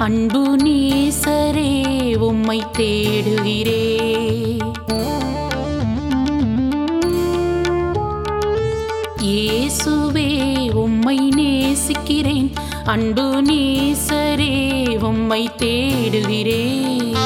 அன்பு நேசரே உம்மை தேடுகிறே இயேசுவே உம்மை நேசிக்கிறேன் அன்பு நேசரே உம்மை தேடுகிறேன்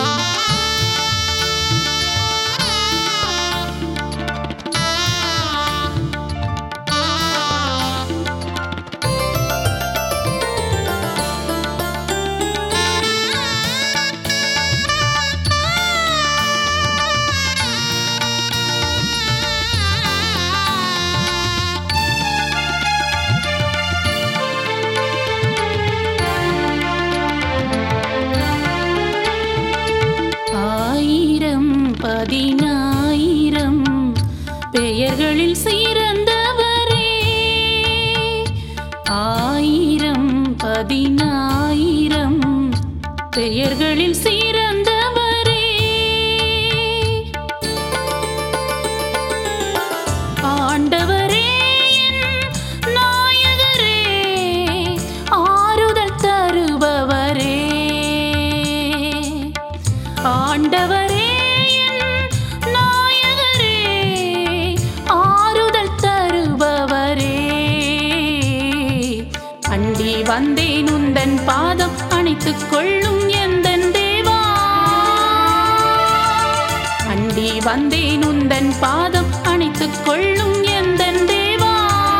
ஆயிரம் பதினாயிரம் பெயர்களில் சிறந்தவரே ஆயிரம் பதினாயிரம் பெயர்களில் சிறந்தவரே ஆண்டவரே என் நாயகரே ஆறுதல் தருபவரே ஆண்டவரே என் நாயகரே ஆறுதல் தருபவரே அண்டி வந்தேன் உந்தன் பாதம் அணைத்துக் கொள்ளும் எந்தன் தேவா அண்டி வந்தேன் உந்தன் பாதம் அணைத்துக் கொள்ளும் எந்தன் தேவா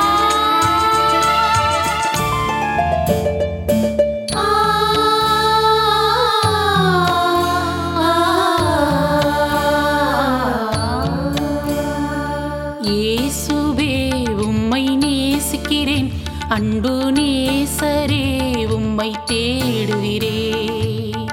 இயேசுவே உம்மை நேசிக்கிறேன் அன்பு நேசரே உம்மை தேடுகிறேன்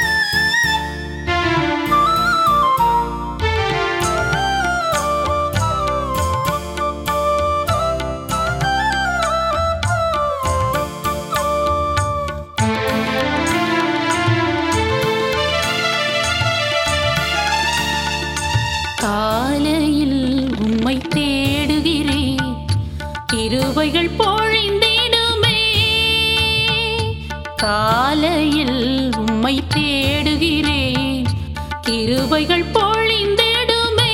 காலையில் உம்மை தேடுகிறேன் கிருபைகள் பொழிந்திடுமே காலையில் உம்மை தேடுகிறேன் கிருபைகள் பொழிந்திடுமே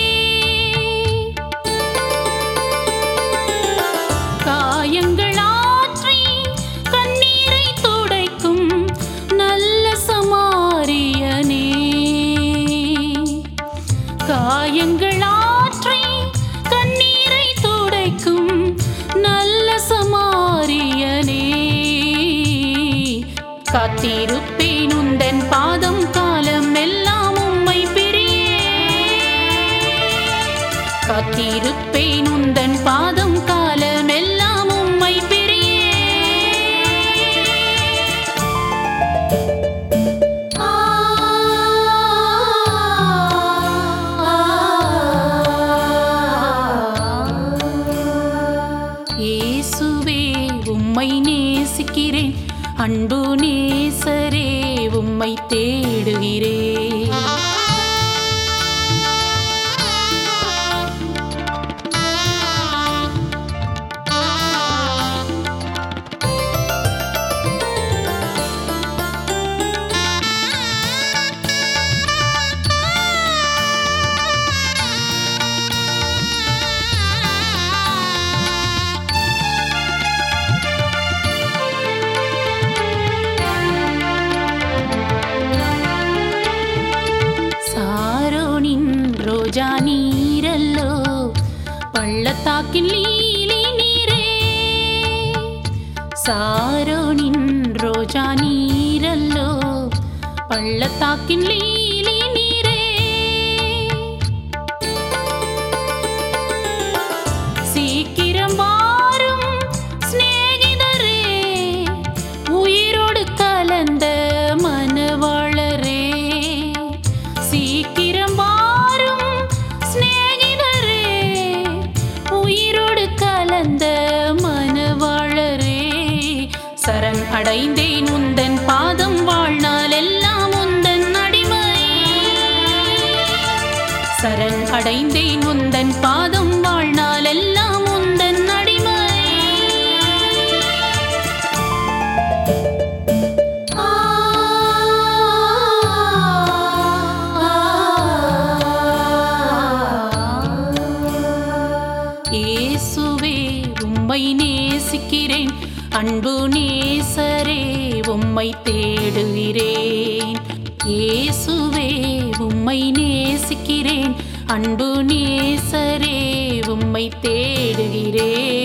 காயங்கள் ஆற்றி கண்ணீரை துடைக்கும் நல்ல சமாரியனே காயங்கள் ஆற்றி கண்ணீரை துடைக்கும் நல்ல சமாரியனே காத்திருப்பேன் உந்தன் பாதம் காலம் எல்லாம் உம்மை பிரியே காத்திருப்பேன் உந்தன் பாதம் காலம் எல்லாம் உம்மை பிரியே இயேசுவே உம்மை நேசிக்கிறேன் அன்பு நேசரே உம்மை தேடுகிறேன் சாரோனின் ரோஜா நீரல்லோ பள்ளத்தாக்கின் லீலி நீரே சாரோனின் ரோஜா நீரல்லோ பள்ளத்தாக்கின் லீலி நீரே சீக்கிரம் வாரும் சிநேகிதரே உயிரோடு கலந்த மனவாளரே சீக்கிரம் வாரும் சிநேகிதரே உயிரோடு கலந்த மனவாளரே சரண் அடைந்தேன் உந்தன் பாதம் வாழ்நாள் எல்லாம் உந்தன் அடிமை சரண் அடைந்தேன் உந்தன் பாதம் வாழ்நாள் எல்லாம் உந்தன் அடிமை ஆ அன்பு நேசரே உம்மை தேடுகிறேன் இயேசுவே உம்மை நேசிக்கிறேன் அன்பு நேசரே உம்மை தேடுகிறேன்